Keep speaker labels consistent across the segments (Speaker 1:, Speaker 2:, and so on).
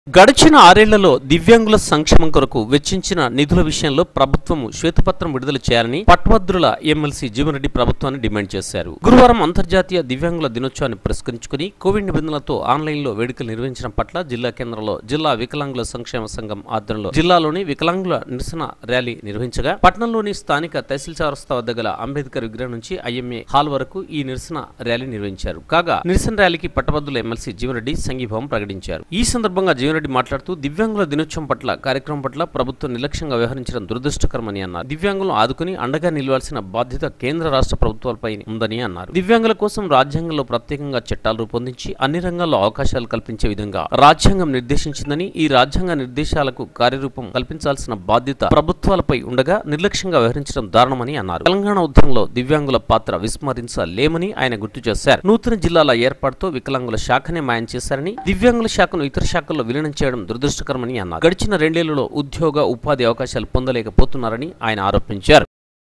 Speaker 1: గడిచిన ఆరేళ్లలో దివ్యాంగుల సంక్షేమం కొరకు వెచ్చించిన నిధుల విషయంలో ప్రభుత్వం శ్వేతపత్రం విడుదల చేయాలని పట్టభద్రుల ఎమ్మెల్సీ జీవన్రెడ్డి ప్రభుత్వాన్ని డిమాండ్ చేశారు గురువారం అంతర్జాతీయ దివ్యాంగుల దినోత్సవాన్ని పురస్కరించుకుని కోవిడ్ నిబంధనలతో ఆన్లైన్లో వేడుకలు నిర్వహించడం పట్ల జిల్లా కేంద్రంలో జిల్లా వికలాంగుల సంక్షేమ సంఘం ఆధ్వర్యంలో జిల్లాలోని వికలాంగుల నిరసన ర్యాలీ నిర్వహించగా పట్టణంలోని స్థానిక తహసీల్ చౌరస్తా వద్ద గల అంబేద్కర్ విగ్రహం నుంచి ఐఎంఏ హాల్ వరకు ఈ నిరసన ర్యాలీ నిర్వహించారు కాగా నిరసన ర్యాలీకి పట్టభద్రుల ఎమ్మెల్సీ జీవన్రెడ్డి సంఘీభావం ప్రకటించారు ఈ సందర్భంగా జీవన్రెడ్డి మాట్లాడుతూ దివ్యాంగుల దినోత్సవం పట్ల కార్యక్రమం పట్ల ప్రభుత్వం నిర్లక్ష్యంగా వ్యవహరించడం దురదృష్టకరమని అన్నారు దివ్యాంగులను ఆదుకుని అండగా నిలవాల్సిన బాధ్యత కేంద్ర రాష్ట్ర ప్రభుత్వాలపై ఉందని అన్నారు దివ్యాంగుల కోసం రాజ్యాంగంలో ప్రత్యేకంగా చట్టాలు రూపొందించి అన్ని రంగాల్లో అవకాశాలు కల్పించే విధంగా రాజ్యాంగం నిర్దేశించిందని ఈ రాజ్యాంగ నిర్దేశాలకు కార్యరూపం కల్పించాల్సిన బాధ్యత ప్రభుత్వాలపై ఉండగా నిర్లక్ష్యంగా వ్యవహరించడం దారుణమని అన్నారు తెలంగాణ ఉద్యమంలో దివ్యాంగుల పాత్ర విస్మరించలేమని ఆయన గుర్తు చేశారు నూతన జిల్లాల ఏర్పాటుతో వికలాంగుల శాఖనే మాయం చేశారని దివ్యాంగుల శాఖను ఇతర శాఖల్లో విలీనం చేయడం దురదృష్టకరమని అన్నారు గడిచిన రెండేళ్లలో ఉద్యోగ ఉపాధి అవకాశాలు పొందలేకపోతున్నారని ఆయన ఆరోపించారు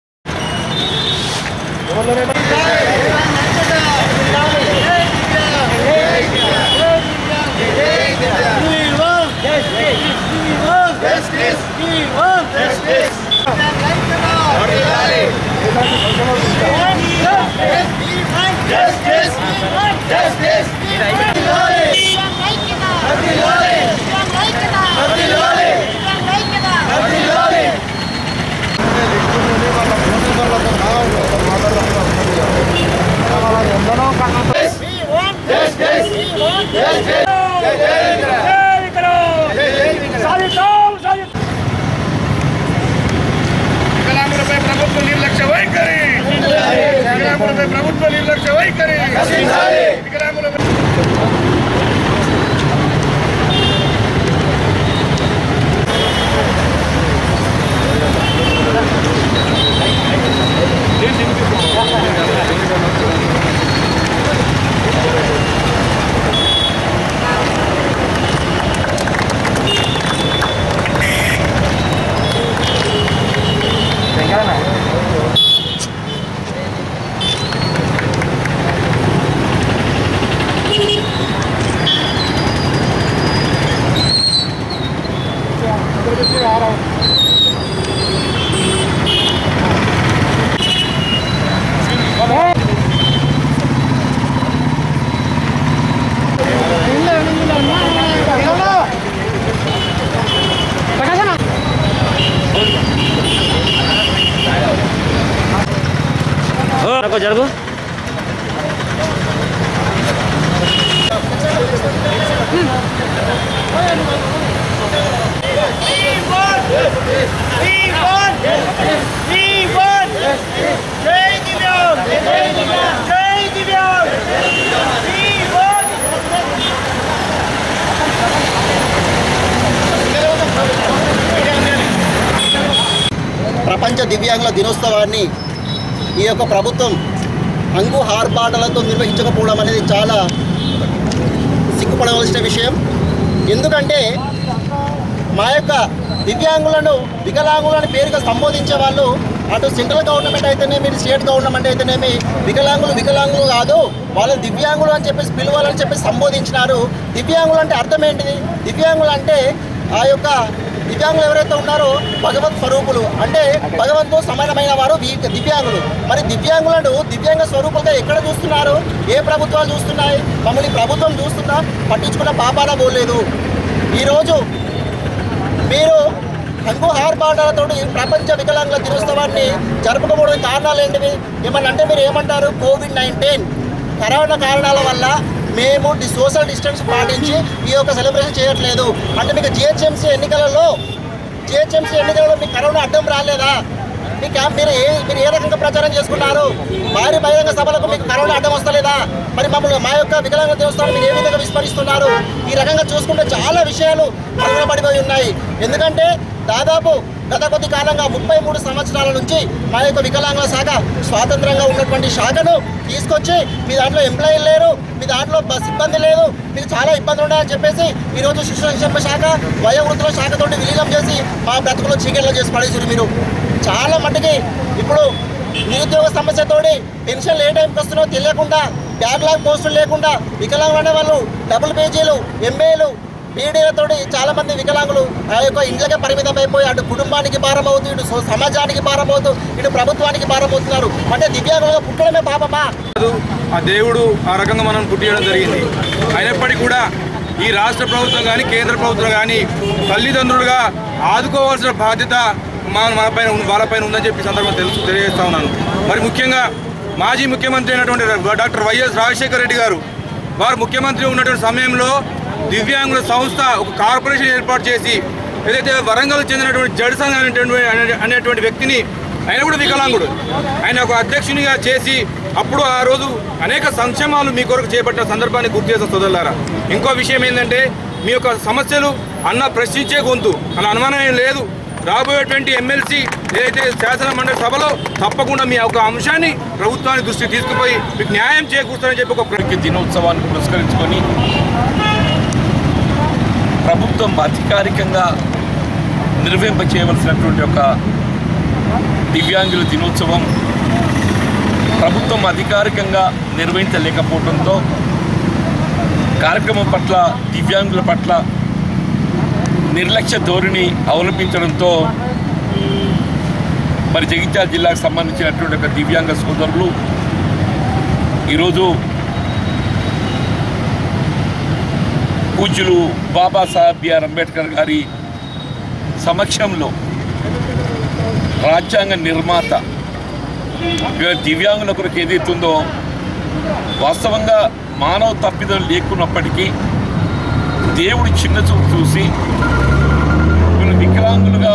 Speaker 2: వికలాంగులపై ప్రభుత్వ నిర్లక్ష్య వైఖరి వికలాంగులపై ప్రభుత్వ నిర్లక్ష్య వైఖరి వికలాంగులపై
Speaker 3: జరుగు
Speaker 4: ప్రపంచ దివ్యాంగుల దినోత్సవాన్ని ఈ యొక్క ప్రభుత్వం అంగు హార్పాటలతో నిర్వహించకపోవడం అనేది చాలా సిగ్గుపడవలసిన విషయం ఎందుకంటే మా యొక్క దివ్యాంగులను వికలాంగులను పేరుగా సంబోధించే వాళ్ళు అటు సెంట్రల్ గవర్నమెంట్ అయితేనేమి స్టేట్ గవర్నమెంట్ అయితేనేమి వికలాంగులు వికలాంగులు కాదు వాళ్ళు దివ్యాంగులు అని చెప్పేసి పిలవాలని చెప్పేసి సంబోధించినారు దివ్యాంగులు అంటే అర్థం ఏంటిది దివ్యాంగులు అంటే ఆ యొక్క దివ్యాంగులు ఎవరైతే ఉన్నారో భగవత్ స్వరూపులు అంటే భగవంతుతో సమానమైన వారు వి- దివ్యాంగులు మరి దివ్యాంగులను దివ్యాంగ స్వరూపులుగా ఎక్కడ చూస్తున్నారు ఏ ప్రభుత్వాలు చూస్తున్నాయి మమ్మల్ని ప్రభుత్వం చూస్తుందా పట్టించుకున్న పాపాల పోలేదు ఈరోజు మీరు హంగు హార్బాటాలతో ప్రపంచ వికలాంగుల దినోత్సవాన్ని జరుపుకోవడానికి కారణాలు ఏంటివి ఏమన్నా అంటే మీరు ఏమంటారు కోవిడ్ నైన్టీన్ కరోనా కారణాల వల్ల మేము డి సోషల్ డిస్టెన్స్ పాటించి ఈ యొక్క సెలబ్రేషన్ చేయట్లేదు అంటే మీకు జిహెచ్ఎంసీ ఎన్నికలలో జిహెచ్ఎంసీ ఎన్నికలలో మీకు కరోనా అడ్డం రాలేదా మీ క్యాంప్ మీరు ఏ మీరు ఏ రకంగా ప్రచారం చేసుకున్నారు భారీ బహిరంగ సభలకు మీకు కరోనా అడ్డం వస్తలేదా మరి మమ్మల్ని మా యొక్క వికలాంగ దేవస్థానం మీరు ఏ విధంగా విస్మరిస్తున్నారు ఈ రకంగా చూసుకుంటే చాలా విషయాలు పడిపోయి ఉన్నాయి ఎందుకంటే దాదాపు గత కొద్ది కాలంగా ముప్పై మూడు సంవత్సరాల నుంచి మా యొక్క వికలాంగుల శాఖ స్వాతంత్రంగా ఉన్నటువంటి శాఖను తీసుకొచ్చి మీ దాంట్లో ఎంప్లాయీలు లేరు మీ దాంట్లో బ- సిబ్బంది లేదు మీకు చాలా ఇబ్బందులు ఉన్నాయని చెప్పేసి ఈరోజు శిశు సంక్షేమ శాఖ వయోవృద్ధుల శాఖతోటి విలీనం చేసి మా బ్రతుకులు చీకట్లో చేసి పడేసారు మీరు చాలా మట్టుకి ఇప్పుడు నిరుద్యోగ సమస్యతోటి పెన్షన్లు ఏ టైంకి వస్తున్నాయో తెలియకుండా బ్యాక్లాగ్ పోస్టులు లేకుండా వికలాంగులు అనే వాళ్ళు డబుల్ పేజీలు ఎంఏలు బీడీలతోటి చాలా మంది వికలాంగులు ఆ యొక్క ఇండ్లకే పరిమితం అయిపోయి అటు కుటుంబానికి భారం అవుతూ ఇటు సో- సమాజానికి భారం అవుతూ ఇటు ప్రభుత్వానికి భారం అవుతున్నారు అంటే దివ్యాంగులుగా పుట్టడమే పాపమా
Speaker 3: కాదు ఆ దేవుడు ఆ రకంగా మనం పుట్టియడం జరిగింది అయినప్పటికీ కూడా ఈ రాష్ట్ర ప్రభుత్వం కానీ కేంద్ర ప్రభుత్వం కానీ తల్లిదండ్రులుగా ఆదుకోవాల్సిన బాధ్యత మా మనపైన ఉంది- వాళ్ళపైన ఉందని చెప్పి ఈ సందర్భంగా తెలుసు తెలియజేస్తా ఉన్నాను మరి ముఖ్యంగా మాజీ ముఖ్యమంత్రి అయినటువంటి డాక్టర్ వైఎస్ రాజశేఖర రెడ్డి గారు వారు ముఖ్యమంత్రి ఉన్నటువంటి సమయంలో దివ్యాంగుల సంస్థ ఒక కార్పొరేషన్ ఏర్పాటు చేసి ఏదైతే వరంగల్ చెందినటువంటి జడ్సన్ అనేటువంటి అనే- అనేటువంటి వ్యక్తిని ఆయన కూడా వికలాంగుడు ఆయన ఒక అధ్యక్షునిగా చేసి అప్పుడు ఆ రోజు అనేక సంక్షేమాలు మీ కొరకు చేపట్టిన సందర్భాన్ని గుర్తు చేసిన సోదరులారా ఇంకో విషయం ఏంటంటే మీ యొక్క సమస్యలు అన్న ప్రశ్నించే గొంతు అలా అనుమానం ఏం లేదు రాబోయేటువంటి ఎమ్మెల్సీ ఏదైతే శాసన మండలి సభలో తప్పకుండా మీ యొక్క అంశాన్ని ప్రభుత్వాన్ని దృష్టికి తీసుకుపోయి మీకు న్యాయం చేకూరుస్తారని చెప్పి ఒక ప్ర-
Speaker 5: ప్రకృతి దినోత్సవాన్ని పురస్కరించుకొని ప్రభుత్వం అధికారికంగా నిర్వహింప చేయవలసినటువంటి ఒక దివ్యాంగుల దినోత్సవం ప్రభుత్వం అధికారికంగా నిర్వహించలేకపోవడంతో కార్యక్రమం పట్ల దివ్యాంగుల పట్ల నిర్లక్ష్య ధోరణి అవలంబించడంతో మరి జగిత్యాల జిల్లాకు సంబంధించినటువంటి ఒక దివ్యాంగ సోదరులు ఈరోజు పూజ్యులు బాబాసాహెబ్ బిఆర్ అంబేద్కర్ గారి సమక్షంలో రాజ్యాంగ నిర్మాత ఇవాళ దివ్యాంగుల కొరకు ఏదైతుందో వాస్తవంగా మానవ తప్పిదం లేకున్నప్పటికీ దేవుడు చిన్న చూపు చూసి వీళ్ళు వికలాంగులుగా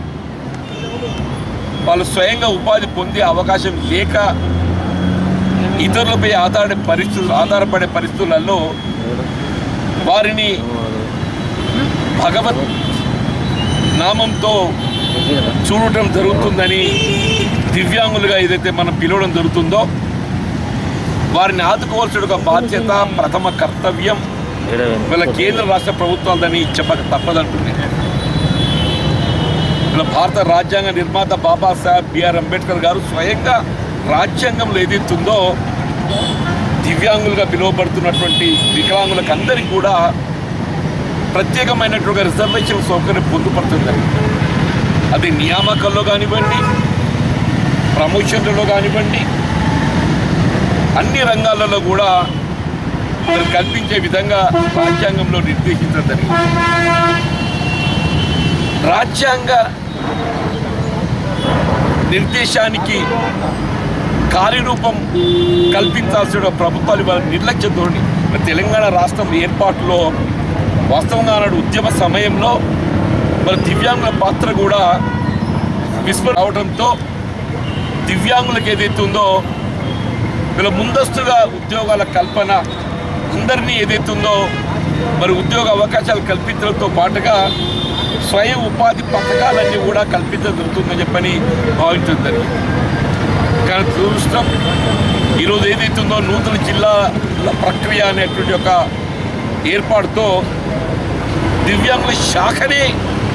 Speaker 5: వాళ్ళు స్వయంగా ఉపాధి పొందే అవకాశం లేక ఇతరులపై ఆధారపడే పరిస్థితులు ఆధారపడే పరిస్థితులలో వారిని భగవత్ నామంతో చూడటం జరుగుతుందని దివ్యాంగులుగా ఏదైతే మనం పిలవడం జరుగుతుందో వారిని ఆదుకోవాల్సిన ఒక బాధ్యత ప్రథమ కర్తవ్యం వీళ్ళ కేంద్ర రాష్ట్ర ప్రభుత్వాలని చెప్పక తప్పదంటుంది వీళ్ళ భారత రాజ్యాంగ నిర్మాత బాబాసాహెబ్ బిఆర్ అంబేద్కర్ గారు స్వయంగా రాజ్యాంగంలో ఏదైతుందో దివ్యాంగులుగా పిలువబడుతున్నటువంటి వికలాంగులకు అందరికీ కూడా ప్రత్యేకమైనటువంటి రిజర్వేషన్ సౌకర్యం పొందుపడుతుందని అది నియామకాల్లో కానివ్వండి ప్రమోషన్లలో కానివ్వండి అన్ని రంగాలలో కూడా మరి కల్పించే విధంగా రాజ్యాంగంలో నిర్దేశించడం జరిగింది రాజ్యాంగ నిర్దేశానికి కార్యరూపం కల్పించాల్సిన ప్రభుత్వాలు వాళ్ళ నిర్లక్ష్య ధోరణి మరి తెలంగాణ రాష్ట్రం ఏర్పాటులో వాస్తవంగా నాడు ఉద్యమ సమయంలో మరి దివ్యాంగుల పాత్ర కూడా విస్మరణ అవడంతో దివ్యాంగులకు ఏదైతే ఉందో వీళ్ళ ముందస్తుగా ఉద్యోగాల కల్పన అందరినీ ఏదైతే ఉందో మరి ఉద్యోగ అవకాశాలు కల్పించడంతో పాటుగా స్వయం ఉపాధి పథకాలన్నీ కూడా కల్పించడం జరుగుతుందని చెప్పని భావించడం జరిగింది కానీ దురదృష్టం ఈరోజు ఏదైతే ఉందో నూతన జిల్లాల ప్రక్రియ అనేటువంటి ఒక ఏర్పాటుతో దివ్యాంగుల శాఖనే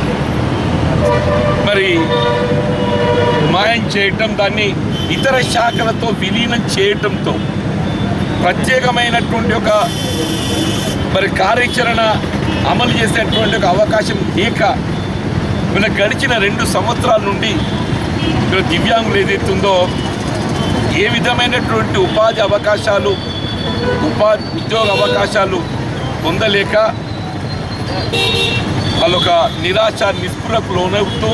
Speaker 5: మరి మాయం చేయటం దాన్ని ఇతర శాఖలతో విలీనం చేయటంతో ప్రత్యేకమైనటువంటి ఒక మరి కార్యాచరణ అమలు చేసేటువంటి ఒక అవకాశం లేక వీళ్ళ గడిచిన రెండు సంవత్సరాల నుండి వీళ్ళ దివ్యాంగులు ఏదైతుందో ఏ విధమైనటువంటి ఉపాధి అవకాశాలు ఉపాధి ఉద్యోగ అవకాశాలు పొందలేక వాళ్ళొక నిరాశ నిస్పృహకు లోనవుతూ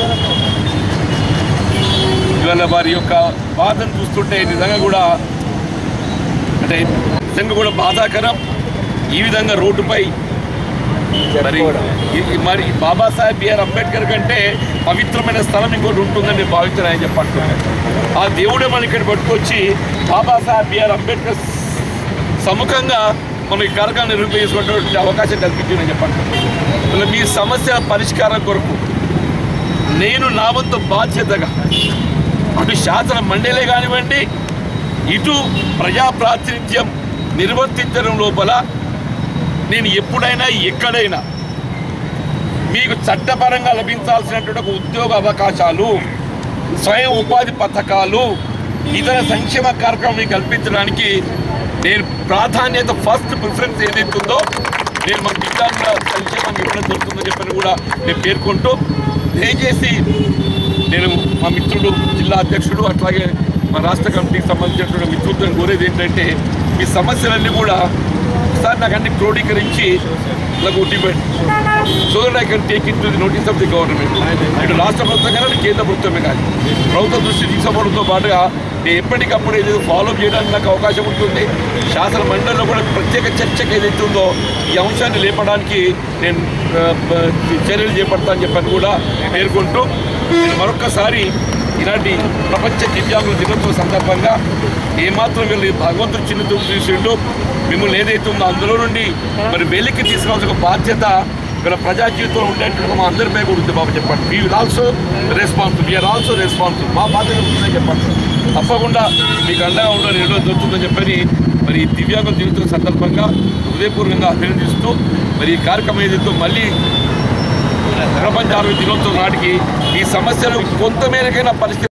Speaker 5: ఇవాళ వారి యొక్క బాధను చూస్తుంటే నిజంగా కూడా అంటే నిజంగా కూడా బాధాకరం ఈ విధంగా రోడ్డుపై మరి ఈ- మరి బాబాసాహెబ్ బిఆర్ అంబేద్కర్ కంటే పవిత్రమైన స్థలం ఇంకోటి ఉంటుందని నేను భావించాను చెప్పంటున్నాను ఆ దేవుడే మన ఇక్కడ పట్టుకొచ్చి బాబాసాహెబ్ బిఆర్ అంబేద్కర్ సముఖంగా మనం ఈ కార్యక్రమం నిర్వహించుకునేటువంటి అవకాశం కల్పించిందని చెప్పండి ఇలా మీ సమస్య పరిష్కారం కొరకు నేను నా వంతు బాధ్యతగా అటు శాసన మండలే కానివ్వండి ఇటు ప్రజా ప్రాతినిధ్యం నిర్వర్తించడం లోపల నేను ఎప్పుడైనా ఎక్కడైనా మీకు చట్టపరంగా లభించాల్సినటువంటి ఒక ఉద్యోగ అవకాశాలు స్వయం ఉపాధి పథకాలు ఇతర సంక్షేమ కార్యక్రమం కల్పించడానికి నేను ప్రాధాన్యత ఫస్ట్ ప్రిఫరెన్స్ ఏదైతుందో నేను మన దివ్యాంగుల సంక్షేమం ఎప్పుడు దొరుకుతుందని చెప్పని కూడా నేను పేర్కొంటూ దయచేసి నేను మా మిత్రుడు జిల్లా అధ్యక్షుడు అట్లాగే మా రాష్ట్ర కమిటీకి సంబంధించినటువంటి మిత్రులతో కోరేది ఏంటంటే మీ సమస్యలన్నీ కూడా ఒకసారి నాకు అన్ని క్రోడీకరించి నాకు debate so that I can take it to the notice of the government ఇటు రాష్ట్ర ప్రభుత్వం కానీ కేంద్ర ప్రభుత్వమే కానీ ప్రభుత్వ దృష్టి తీసుకోవడంతో పాటుగా నేను ఎప్పటికప్పుడు ఏదో ఫాలో చేయడానికి నాకు అవకాశం ఉంటుంది శాసన మండలిలో కూడా ప్రత్యేక చర్చకు ఏదైతే ఉందో ఈ అంశాన్ని లేపడానికి నేను ఆ, బ- చర్యలు చేపడతానని చెప్పని కూడా పేర్కొంటూ నేను మరొక్కసారి ఇలాంటి ప్రపంచ దివ్యాంగుల దినోత్సవ సందర్భంగా ఏమాత్రం వీళ్ళు భగవంతుడు చిన్న చూపు చూసిండు మిమ్మల్ని ఏదైతే ఉందో అందులో నుండి మరి వెలికి తీసుకోవాల్సిన ఒక బాధ్యత వీళ్ళ ప్రజా జీవితంలో ఉండేటువంటి మా అందరిపై కూడా ఉంది బాబు చెప్పండి we will also responsible we are also responsible మా బాధ్యత ఉంటుందని చెప్పండి తప్పకుండా మీకు అండగా ఉండాలని ఎన్నో దొరుకుతుందని చెప్పని మరి ఈ దివ్యాంగుల దినోత్సవ సందర్భంగా హృదయపూర్వకంగా అభినందిస్తూ మరి ఈ కార్యక్రమం ఏదైతే మళ్ళీ ప్రపంచ ఆరోగ్య దినోత్సవం నాటికి ఈ సమస్యలు కొంతమేరకైనా పరిస్థితి